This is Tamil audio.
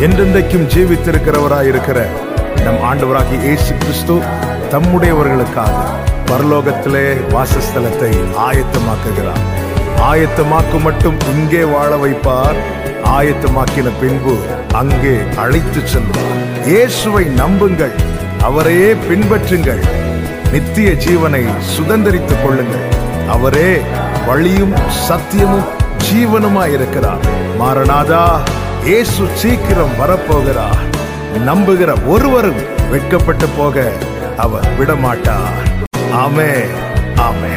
என்றென்றைக்கும் ஜீவித்திருக்கிறவராய் இருக்கிற நம் ஆண்டவராகிய இயேசு கிறிஸ்து தம்முடையவர்களுக்காக பரலோகத்திலே வாசஸ்தலத்தை ஆயத்தமாக்குகிறார் ஆயத்தமாக்கும் மட்டும் இங்கே வாழ வைப்பார் ஆயத்தமாக்கின பின்பு அங்கே அழைத்து செல்வார் இயேசுவை நம்புங்கள் அவரையே பின்பற்றுங்கள் நித்திய ஜீவனை சுதந்தரித்துக் கொள்ளுங்கள் அவரே வழியும் சத்தியமும் ஜீவனுமாய் இருக்கிறார் மாரநாதா இயேசு சீக்கிரம் வரப்போகிறார் நம்புகிற ஒருவரும் வெட்கப்பட்டு போக அவர் விடமாட்டார் ஆமே ஆமே